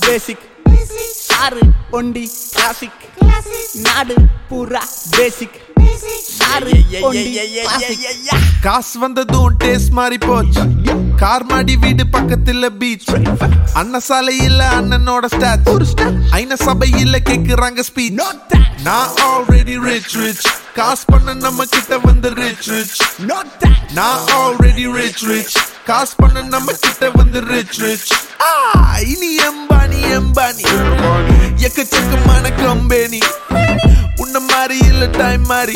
பேசிக் sir ஒண்டி classic நாடு பூரா பேசிக் சாரு ஒண்டி classic. காசு வந்ததும் டேஸ்ட் மாறி போச்சு கார் மாடி வீடு பக்கத்துல பீச் அண்ணன் சாலையில அண்ணனோட ஸ்டாச்சு ஐன சபையில கேக்குறாங்க ஸ்பீச் No thanks, நான் ஆல்ரெடி ரிச் ரிச் காசு பண்ண நம்ம கிட்ட வந்து ரிச் ரிச் no thanks. நான் ஆல்ரெடி ரிச் ரிச் காசு பண்ண நம்ம கிட்ட வந்து ரிச் ரிச் இனி எம்பானி எம்பானி எக்கச்சக்கமான கம்பெனி உன்ன மாதிரி இல்ல டைம் மாதிரி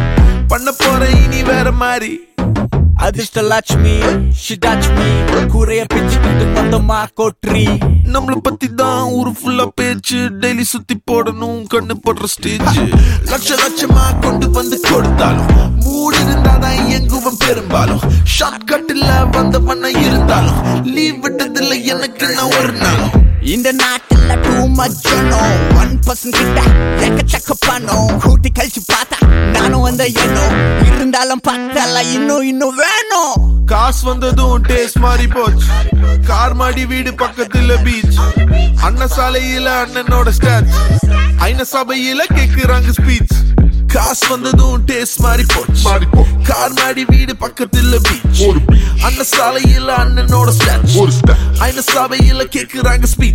பண்ண போற இனி வேற மாதிரி அதிர்ஷ்ட லட்சுமி ஷிடாச்மி கூரைய பிச்சுக்கிட்டு மொத்தமா கொட்ரி நம்மள பத்தி தான் ஊரு ஃபுல்லா பேச்சு டெய்லி சுத்தி போடணும் கண்ணு போடுற ஸ்டேஜ் லட்ச லட்சமா கொண்டு வந்து கொடுத்தாலும் மூடு இருந்தாதான் இயங்குவன் பெரும்பாலும் ஷார்ட் கட்டில் வந்த பண்ண இருந்தாலும் லீவ் விட்டதில்லை எனக்கு நான் ஒரு நாளும் இந்த நாட்டுல டூ மச்சனோ ஒன் பர்சன்ட் கிட்ட எக்கச்சக்க பணம் கூட்டி கழிச்சு பார்த்தா நானும் வந்த எண்ணம் இருந்தாலும் பத்தல இன்னும் இன்னும் வேணும் காசு வந்ததும் டேஸ்ட் மாறி போச்சு கார் மாடி வீடு பக்கத்துல பீச் அண்ணன் சாலையில அண்ணனோட ஸ்டாச் ஐன சபையில கேக்குறாங்க ஸ்பீச் காசு வந்ததும் டேஸ்ட் மாறி போச்சு கார் மாடி வீடு பக்கத்துல பீச் அண்ணன் சாலையில அண்ணனோட ஸ்டாச் ஐன சபையில கேக்குறாங்க speech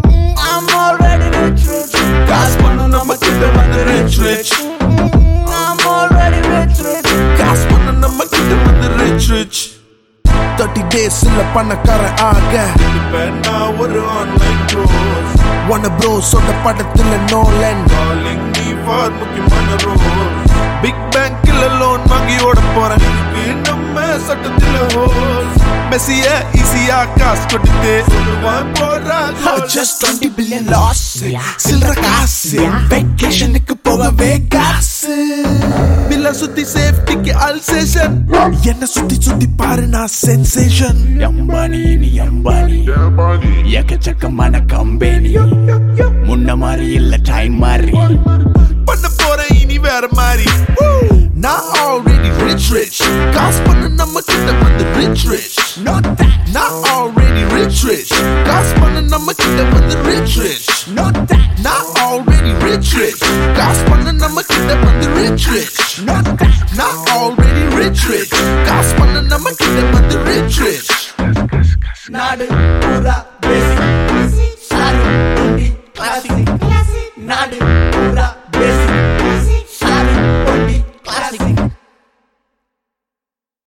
I'm already rich, rich. காசு பண்ண நம்ம கிட்ட வந்து rich rich I'm already rich, rich. காசு பண்ண நம்ம கிட்ட வந்து ரிச் ரிச் தேர்ட்டி டேஸ் இல்ல பணக்காரன் ஆக நான் ஒரு ஆன்லைன் ப்ரோஸ் ஒன் ப்ரோ சொன்ன படத்துல நோலன் காலிங் நீ ஃபார் முக்கியமான ரோல் பிக் பேங்க்ல லோன் வாங்கி ஓட போறேன் இது நம்ம சட்டத்துல ஹோல் மெஸ்ஸிய ஈஸியா காசு கொடுத்து சொல்லுவான் போறான் Just 20 billion loss சில்லற காசு வெக்கேஷனுக்கு போகவே காசு பில்ல சுத்தி சேஃப்டிக்கு அல்சேஷன் என்ன சுத்தி சுத்தி பாரு நான் சென்சேஷன் எம்பானி நீ எம்பானி எக்கச்சக்கமான கம்பெனி முன்ன மாதிரி இல்ல டைம் மாதிரி பண்ண போறேன் இனி வேற மாதிரி நான் ஆல்ரெடி ரிச் ரிச் காசு பண்ண நம்ம கிட்ட வந்து ரிச் ரிச் No thanks, நான் ஆல்ரெடி ரிச் ரிச் காசு பண்ண நம்ம கிட்ட வந்து ரிச் ரிச் no thanks, நான் ஆல்ரெடி ரிச் ரிச் காசு பண்ண நம்ம கிட்ட வந்து ரிச் ரிச் no thanks. நான் ஆல்ரெடி ரிச் ரிச் காசு பண்ண நம்ம கிட்ட வந்து ரிச் ரிச் நாடு பூரா